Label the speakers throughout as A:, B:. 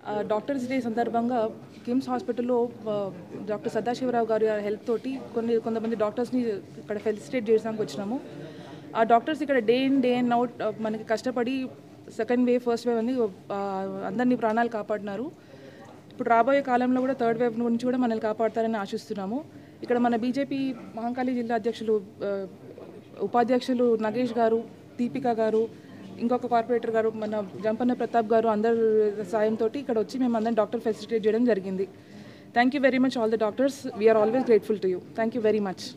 A: ఆ, doctors day సందర్భంగా కిమ్స్ హాస్పిటల్లో ఆ, డాక్టర్ సదాశివరావు గారి హెల్ప్ తోటి కొన్ని కొంతమంది డాక్టర్స్ని ఇక్కడ ఫెలిసిటేట్ చేయడానికి వచ్చినాము ఆ డాక్టర్స్ ఇక్కడ day in day in out మనకి కష్టపడి సెకండ్ వేవ్ ఫస్ట్ వేవ్ అని ఆ, అందరినీ ప్రాణాలు కాపాడినారు ఇప్పుడు రాబోయే కాలంలో కూడా థర్డ్ వేవ్ నుంచి కూడా మనల్ని కాపాడతారని ఆశిస్తున్నాము ఇక్కడ మన బీజేపీ మహంకాళి జిల్లా అధ్యక్షులు ఆ, ఉపాధ్యక్షులు నగేష్ గారు దీపిక గారు ఇంకొక కార్పొరేటర్ గారు మన జంపన్న ప్రతాప్ గారు అందరి సాయంతో ఇక్కడ వచ్చి మేము అందరం డాక్టర్ ఫెసిలిటేట్ చేయడం జరిగింది thank you very much all the doctors we are always grateful to you thank you very much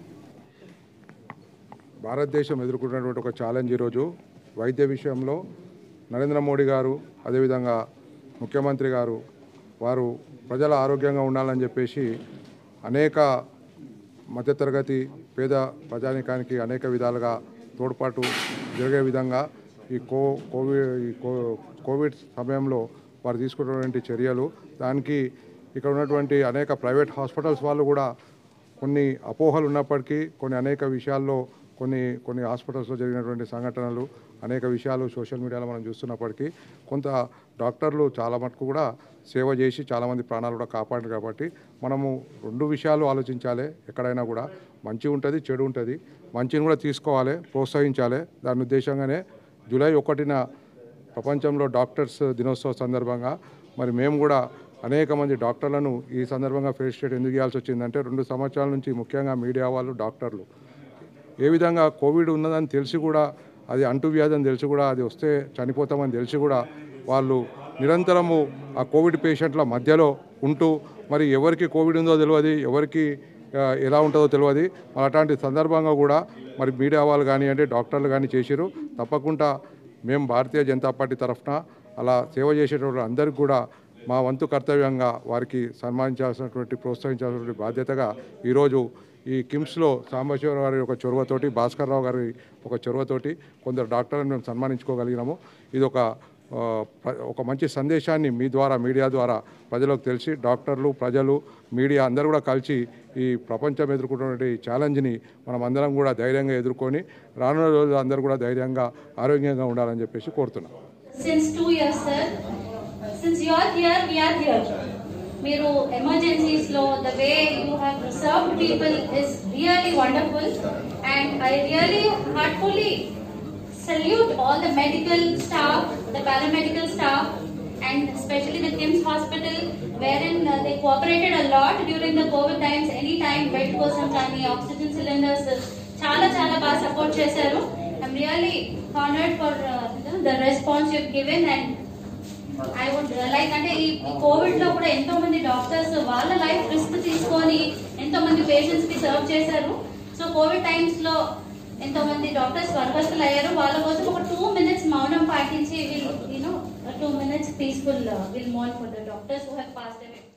B: భారతదేశం ఎదుర్కొంటున్నటువంటి ఒక ఛాలెంజ్ ఈరోజు వైద్య విషయంలో నరేంద్ర మోడీ గారు అదేవిధంగా ముఖ్యమంత్రి గారు వారు ప్రజల ఆరోగ్యంగా ఉండాలని చెప్పేసి అనేక మధ్యతరగతి పేద ప్రజానికానికి అనేక విధాలుగా తోడ్పాటు జరిగే విధంగా ఈ కో కోవిడ్ ఈ కో కోవిడ్ సమయంలో వారు తీసుకున్నటువంటి చర్యలు దానికి ఇక్కడ ఉన్నటువంటి అనేక ప్రైవేట్ హాస్పిటల్స్ వాళ్ళు కూడా కొన్ని అపోహలు ఉన్నప్పటికీ కొన్ని అనేక విషయాల్లో కొన్ని కొన్ని హాస్పిటల్స్లో జరిగినటువంటి సంఘటనలు అనేక విషయాలు సోషల్ మీడియాలో మనం చూస్తున్నప్పటికీ కొంత డాక్టర్లు చాలా మటుకు కూడా సేవ చేసి చాలామంది ప్రాణాలు కూడా కాపాడారు కాబట్టి మనము రెండు విషయాలు ఆలోచించాలి ఎక్కడైనా కూడా మంచి ఉంటుంది చెడు ఉంటుంది మంచిని కూడా తీసుకోవాలి ప్రోత్సహించాలి దాని ఉద్దేశంగానే జూలై ఒకటిన ప్రపంచంలో డాక్టర్స్ దినోత్సవ సందర్భంగా మరి మేము కూడా అనేక మంది డాక్టర్లను ఈ సందర్భంగా ఫెలిసిటేట్ ఎందుకు చేయాల్సి వచ్చిందంటే రెండు సంవత్సరాల నుంచి ముఖ్యంగా మీడియా వాళ్ళు డాక్టర్లు ఏ విధంగా కోవిడ్ ఉన్నదని తెలిసి కూడా అది అంటువ్యాధి అని తెలిసి కూడా అది వస్తే చనిపోతామని తెలిసి కూడా వాళ్ళు నిరంతరము ఆ కోవిడ్ పేషెంట్ల మధ్యలో ఉంటూ మరి ఎవరికి కోవిడ్ ఉందో తెలియదు ఎవరికి ఆ, ఎలా ఉంటుందో తెలియదు మరి అట్లాంటి సందర్భంగా కూడా మరి మీడియా వాళ్ళు కానివ్వండి డాక్టర్లు కానీ చేసిరు తప్పకుండా మేము భారతీయ జనతా పార్టీ తరఫున అలా సేవ చేసేటప్పుడు అందరికీ కూడా మా వంతు కర్తవ్యంగా వారికి సన్మానించాల్సినటువంటి ప్రోత్సహించాల్సినటువంటి బాధ్యతగా ఈరోజు ఈ కిమ్స్లో సాంబశివరావు గారి ఒక చొరవతోటి భాస్కర్ రావు గారి ఒక చొరవతోటి కొందరు డాక్టర్లను మేము సన్మానించుకోగలిగినాము ఇది ఒక ఆ, ప్ర- ఒక మంచి సందేశాన్ని మీ ద్వారా మీడియా ద్వారా ప్రజలకు తెలిసి డాక్టర్లు ప్రజలు మీడియా అందరూ కూడా కలిసి ఈ ప్రపంచం ఎదుర్కొన్నటువంటి ఛాలెంజ్ని మనం అందరం కూడా ధైర్యంగా ఎదుర్కొని రానున్న రోజులు అందరూ కూడా ధైర్యంగా ఆరోగ్యంగా ఉండాలని చెప్పేసి కోరుతున్నాం
C: since two years, sir. Since you are here, we are here. మీరు ఎమర్జెన్సీస్ లో the way you have served people is really wonderful and I really heartfully salute all the medical staff, the paramedical staff, and especially the KIMS hospital, wherein uh, they cooperated a lot during the COVID times. Any time bed కోసం కానీ oxygen cylinders చాలా చాలా బాగా support చేశారు I'm really honoured for the response you given and I would like అంటే ఈ Covid లో కూడా ఎంతో మంది డాక్టర్స్ వాళ్ళ లైఫ్ రిస్క్ తీసుకొని ఎంతో మంది పేషెంట్స్ కి సర్వ్ చేశారు సో కోవిడ్ టైమ్స్ లో ఎంతో మంది డాక్టర్స్ స్వర్గస్థులు అయ్యారు వాళ్ళ కోసం ఒక టూ మినిట్స్ మౌనం పాటించి will you know two minutes peaceful will మోన్ for the doctors who have passed away